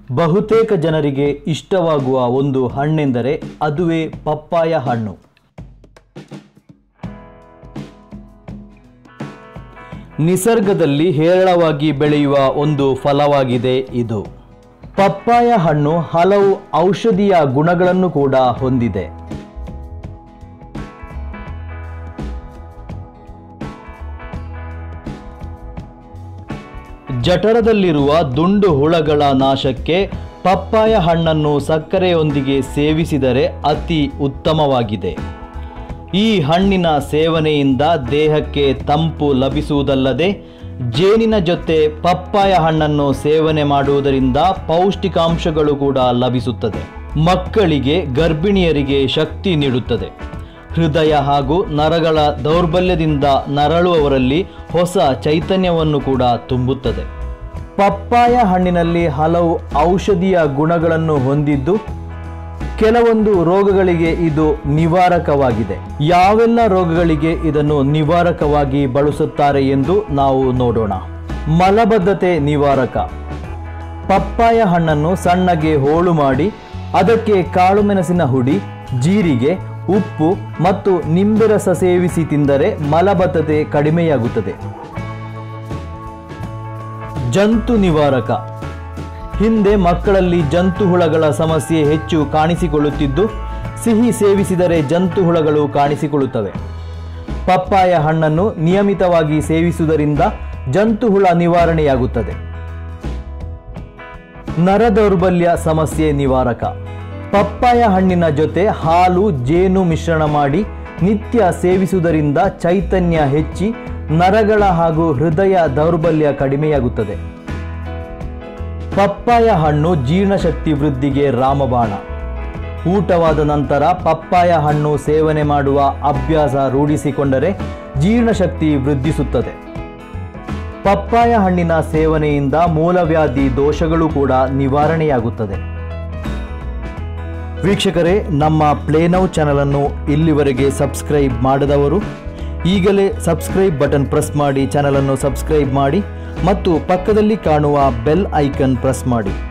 ಬಹುತೇಕ ಜನರಿಗೆ ಇಷ್ಟವಾಗುವ ಒಂದು ಹಣ್ಣೆಂದರೆ ಅದುವೇ ಪಪ್ಪಾಯ ಹಣ್ಣು ನಿಸರ್ಗದಲ್ಲಿ ಹೇರಳವಾಗಿ ಬೆಳೆಯುವ ಒಂದು ಫಲವಾಗಿದೆ ಇದು ಪಪ್ಪಾಯ ಹಣ್ಣು ಹಲವು ಔಷಧೀಯ ಗುಣಗಳನ್ನು ಕೂಡ ಹೊಂದಿದೆ ಜಠರದಲ್ಲಿರುವ ದುಂಡು ಹುಳಗಳ ನಾಶಕ್ಕೆ ಪಪ್ಪಾಯ ಹಣ್ಣನ್ನು ಸಕ್ಕರೆಯೊಂದಿಗೆ ಸೇವಿಸಿದರೆ ಅತಿ ಉತ್ತಮವಾಗಿದೆ ಈ ಹಣ್ಣಿನ ಸೇವನೆಯಿಂದ ದೇಹಕ್ಕೆ ತಂಪು ಲಭಿಸುವುದಲ್ಲದೆ ಜೇನಿನ ಜೊತೆ ಪಪ್ಪಾಯ ಹಣ್ಣನ್ನು ಸೇವನೆ ಮಾಡುವುದರಿಂದ ಪೌಷ್ಟಿಕಾಂಶಗಳು ಕೂಡ ಲಭಿಸುತ್ತದೆ ಮಕ್ಕಳಿಗೆ ಗರ್ಭಿಣಿಯರಿಗೆ ಶಕ್ತಿ ನೀಡುತ್ತದೆ ಹೃದಯ ಹಾಗೂ ನರಗಳ ದೌರ್ಬಲ್ಯದಿಂದ ನರಳುವವರಲ್ಲಿ ಹೊಸ ಚೈತನ್ಯವನ್ನು ಕೂಡ ತುಂಬುತ್ತದೆ ಪಪ್ಪಾಯ ಹಣ್ಣಿನಲ್ಲಿ ಹಲವು ಔಷಧೀಯ ಗುಣಗಳನ್ನು ಹೊಂದಿದ್ದು ಕೆಲವೊಂದು ರೋಗಗಳಿಗೆ ಇದು ನಿವಾರಕವಾಗಿದೆ ಯಾವೆಲ್ಲ ರೋಗಗಳಿಗೆ ಇದನ್ನು ನಿವಾರಕವಾಗಿ ಬಳಸುತ್ತಾರೆ ಎಂದು ನಾವು ನೋಡೋಣ ಮಲಬದ್ಧತೆ ನಿವಾರಕ ಪಪ್ಪಾಯ ಹಣ್ಣನ್ನು ಸಣ್ಣಗೆ ಹೋಳು ಮಾಡಿ ಅದಕ್ಕೆ ಕಾಳುಮೆಣಸಿನ ಹುಡಿ ಜೀರಿಗೆ ಉಪ್ಪು ಮತ್ತು ನಿಂಬೆರಸ ಸೇವಿಸಿ ತಿಂದರೆ ಮಲಬದ್ಧತೆ ಕಡಿಮೆಯಾಗುತ್ತದೆ ಜಂತು ನಿವಾರಕ ಹಿಂದೆ ಮಕ್ಕಳಲ್ಲಿ ಜಂತು ಹುಳಗಳ ಸಮಸ್ಯೆ ಹೆಚ್ಚು ಕಾಣಿಸಿಕೊಳ್ಳುತ್ತಿದ್ದು ಸಿಹಿ ಸೇವಿಸಿದರೆ ಜಂತು ಹುಳಗಳು ಕಾಣಿಸಿಕೊಳ್ಳುತ್ತವೆ ಪಪ್ಪಾಯ ಹಣ್ಣನ್ನು ನಿಯಮಿತವಾಗಿ ಸೇವಿಸುವುದರಿಂದ ಜಂತು ಹುಳ ನಿವಾರಣೆಯಾಗುತ್ತದೆ ನರ ದೌರ್ಬಲ್ಯ ಸಮಸ್ಯೆ ನಿವಾರಕ ಪಪ್ಪಾಯ ಹಣ್ಣಿನ ಜೊತೆ ಹಾಲು ಜೇನು ಮಿಶ್ರಣ ಮಾಡಿ ನಿತ್ಯ ಸೇವಿಸುವುದರಿಂದ ಚೈತನ್ಯ ಹೆಚ್ಚಿ ನರಗಳ ಹಾಗೂ ಹೃದಯ ದೌರ್ಬಲ್ಯ ಕಡಿಮೆಯಾಗುತ್ತದೆ ಪಪ್ಪಾಯ ಹಣ್ಣು ಜೀರ್ಣಶಕ್ತಿ ವೃದ್ಧಿಗೆ ರಾಮಬಾಣ ಊಟವಾದ ನಂತರ ಪಪ್ಪಾಯ ಹಣ್ಣು ಸೇವನೆ ಮಾಡುವ ಅಭ್ಯಾಸ ರೂಢಿಸಿಕೊಂಡರೆ ಜೀರ್ಣಶಕ್ತಿ ವೃದ್ಧಿಸುತ್ತದೆ ಪಪ್ಪಾಯ ಹಣ್ಣಿನ ಸೇವನೆಯಿಂದ ಮೂಲವ್ಯಾಧಿ ದೋಷಗಳು ಕೂಡ ನಿವಾರಣೆಯಾಗುತ್ತದೆ ವೀಕ್ಷಕರೇ ನಮ್ಮ ಪ್ಲೇನೌ ಚಾನಲನ್ನು ಇಲ್ಲಿವರೆಗೆ ಸಬ್ಸ್ಕ್ರೈಬ್ ಮಾಡದವರು ಈಗಲೇ ಸಬ್ಸ್ಕ್ರೈಬ್ ಬಟನ್ ಪ್ರೆಸ್ ಮಾಡಿ ಚಾನಲನ್ನು ಸಬ್ಸ್ಕ್ರೈಬ್ ಮಾಡಿ ಮತ್ತು ಪಕ್ಕದಲ್ಲಿ ಕಾಣುವ ಬೆಲ್ ಐಕನ್ ಪ್ರೆಸ್ ಮಾಡಿ